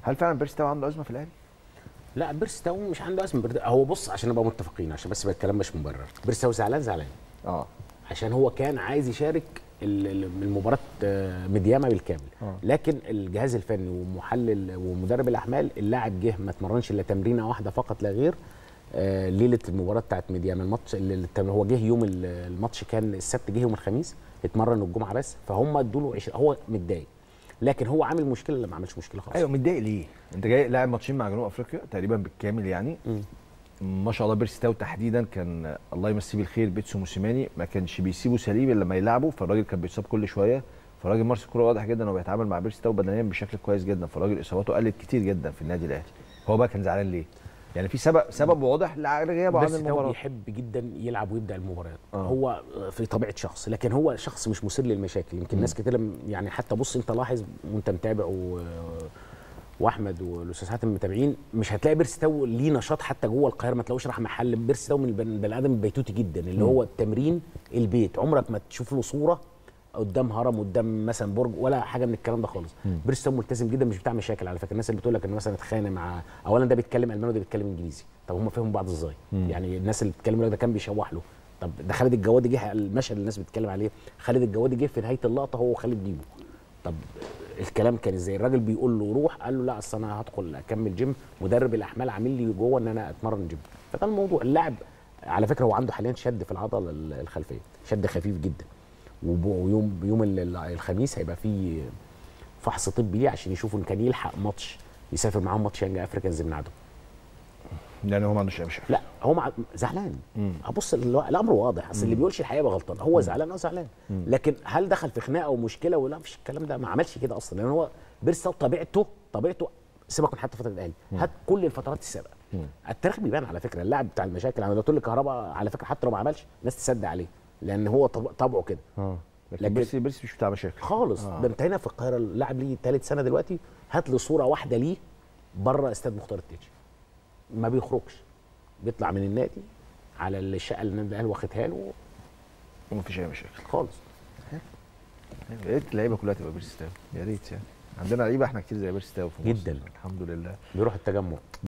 هل فعلا بيرسي تاو عنده ازمه في الاهلي؟ لا بيرسي تاو مش عنده ازمه برد- هو بص عشان نبقى متفقين عشان بس يبقى الكلام مش مبرر بيرسي تاو زعلان زعلان اه عشان هو كان عايز يشارك ال- ال- المباراه آه، مدياما بالكامل آه. لكن الجهاز الفني ومحلل ومدرب الاحمال اللاعب جه ما اتمرنش الا تمرينه واحده فقط لا غير آه، ليله المباراه بتاعت ميدياما الماتش اللي اللي التم- هو جه يوم ال- الماتش كان السبت جه يوم الخميس اتمرن الجمعه بس فهم ادوا له 20 هو متضايق لكن هو عامل مشكله لا ما عملش مشكله خالص ايوه متضايق ليه؟ انت جاي لاعب ماتشين مع جنوب افريقيا تقريبا بالكامل يعني مم. ما شاء الله بيرسي تاو تحديدا كان الله يمسيه بالخير بيتسو موسيماني ما كانش بيسيبه سليم الا لما يلعبه فالراجل كان بيتصاب كل شويه فالراجل مارس الكوره واضح جدا انه بيتعامل مع بيرسي تاو بدنيا بشكل كويس جدا فالراجل اصاباته قلت كتير جدا في النادي الاهلي هو بقى كان زعلان ليه؟ يعني في سبب سبب واضح لغيابه عن بس هو المباراه بيحب جدا يلعب ويبدا المباريات آه. آه. هو في طبيعه شخص لكن هو شخص مش مثير للمشاكل يمكن ناس كتير لم- يعني حتى بص انت لاحظ وانت متابع و... واحمد والاستاذ حاتم متابعين مش هتلاقي بيرسي تاو ليه نشاط حتى جوه القاهره ما تلاقوش راح محل بيرسي تاو من البن- البني ادم البيتوتي جدا اللي هو التمرين البيت عمرك ما تشوف له صوره قدام هرم قدام مثلا برج ولا حاجه من الكلام ده خالص بيرسي تاو ملتزم جدا مش بتاع مشاكل على فكره الناس اللي بتقول لك انه مثلا اتخانق مع اولا ده بيتكلم الماني وده بيتكلم انجليزي طب هم فهموا بعض ازاي يعني الناس اللي بتتكلم يقول لك ده كان بيشوح له طب ده خالد الجوادي جه المشهد اللي الناس بتتكلم عليه خالد الجوادي جه في نهايه اللقطه هو وخالد بيبو طب الكلام كان ازاي الراجل بيقول له روح قال له لا اصل انا هدخل اكمل جيم مدرب الاحمال عامل لي جوه ان انا اتمرن جيم فده الموضوع اللاعب على فكره هو عنده حاليا شد في العضله ال- الخلفيه شد خفيف جدا وب- ويوم يوم ال- ال- الخميس هيبقى فيه فحص طبي ليه عشان يشوفوا ان كان يلحق ماتش يسافر معاهم ماتش يانج افريكانز من عدو يعني هو ما عندوش اي مشاكل لا هو مع... زعلان ابص ال- الامر واضح اصل اللي بيقولش الحقيقه يبقى غلطان هو زعلان اه زعلان لكن هل دخل في خناقه ومشكله ولا مفيش الكلام ده ما عملش كده اصلا لان هو بيرسا طبيعته طبيعته سيبك من حتى فتره الاهلي هات كل الفترات السابقه التاريخ بيبان على فكره اللاعب بتاع المشاكل انا لو قلت لك كهرباء على فكره حتى لو ما عملش الناس تصدق عليه لان هو طب- طبعه كده اه لكن لكن- بيرسي بيرسي مش بتاع مشاكل خالص آه. ده انت هنا في القاهره اللاعب ليه ثالث سنه دلوقتي هات لي صوره واحده ليه بره استاد مختار التتش ما بيخرجش بيطلع من النادي على الشقه اللي النادي الاهلي واخدها له ومفيش اي مشاكل خالص يا ريت اللعيبه كلها تبقى بيرسي تاو يا ريت يعني عندنا لعيبه احنا كتير زي بيرسي تاو في مصر. جداً. الحمد لله بيروح التجمع